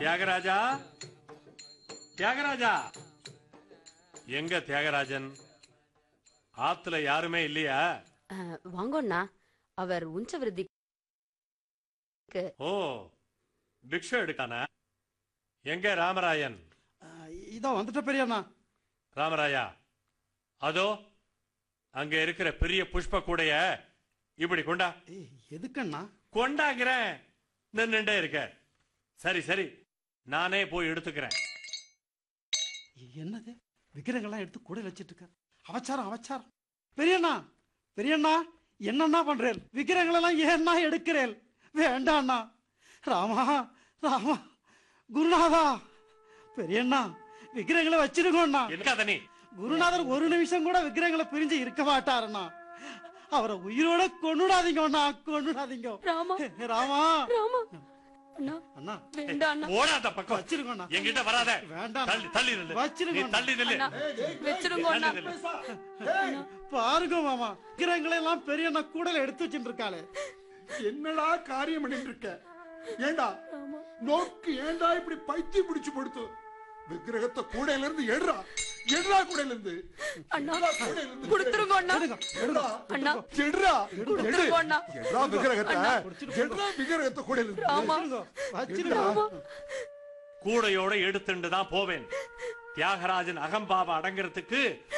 தியாகராஜா தியாகராஜா எங்க தியாகராஜன் ஆத்துல யாருமே இல்லையா அஹ், வாங்கோண்ணா அவர் உஞ்சவிருத்தி ஓ பிக்ஷு எடுக்கானா எங்க ராமராயன் அஹ், இதோ வந்துட்ட பெரியண்ணா ராமராயா அதோ அங்க இருக்கிற பெரிய புஷ்ப கூடைய இப்படி கொண்டா ஏய், எதுக்கண்ணா கொண்டாங்கிறேன் நின்னுட்டே இருக்க சரி சரி நானே போய் எடுத்துக்கிறேன் என்னது விக்கிரங்கள்லாம் எடுத்து கூட வச்சிட்டு இருக்கார் அவச்சாரம் அவச்சாரம் பெரியண்ணா பெரியண்ணா என்னண்ணா பண்றேன் விக்கிரங்களெல்லாம் ஏன்னா எடுக்கிறேன் வேண்டாண்ணா ராமா ராமா குருநாதா பெரியண்ணா விக்கிரங்களை வச்சிருக்கோண்ணா இருக்காத நீ குருநாதர் ஒரு நிமிஷம் கூட விக்கிரங்களை பிரிஞ்சு இருக்க மாட்டாருண்ணா அவரை உயிரோட கொண்டுடாதீங்கண்ணா கொண்டுடாதீங்க ராமா ராமா ராமா அண்ணா அண்ணா வேண்டாம் அண்ணா ஓடாத பக்கம் வச்சிருக்கோண்ணா என்கிட்ட வராத வேண்டாம். தள்ளி தள்ளி நில்லு நீ வச்சிருக்கோண்ணா. தள்ளி நில்லு அண்ணா வச்சிருங்க அண்ணா தள்ளி நில்லு. பாருங்க மாமா விக்கிரங்களை எல்லாம் பெரியண்ணா கூடல எடுத்து வச்சுட்டு இருக்காளே என்னடா காரியம் பண்ணிட்டு இருக்க ஏண்டா நோக்கு ஏண்டா இப்படி பைத்தியம் பிடிச்சு படுத்து விக்கிரகத்தை கூடையில இருந்து எடுறா எடுறா கூடையில இருந்து அண்ணா எடுறா கூடையில இருந்து கொடுத்துருங்க அண்ணா எடுங்க, எடுங்க. அண்ணா எடுறா கொடுத்துருங்க அண்ணா எடுறா விக்கிரகத்தை எடுறா விக்கிரகத்தை கூடையில இருந்து ராமா வச்சிருங்க, வச்சிருங்க கூடையோட எடுத்துட்டு தான் போவேன் தியாகராஜன் அகம்பாவ அடங்குறதுக்கு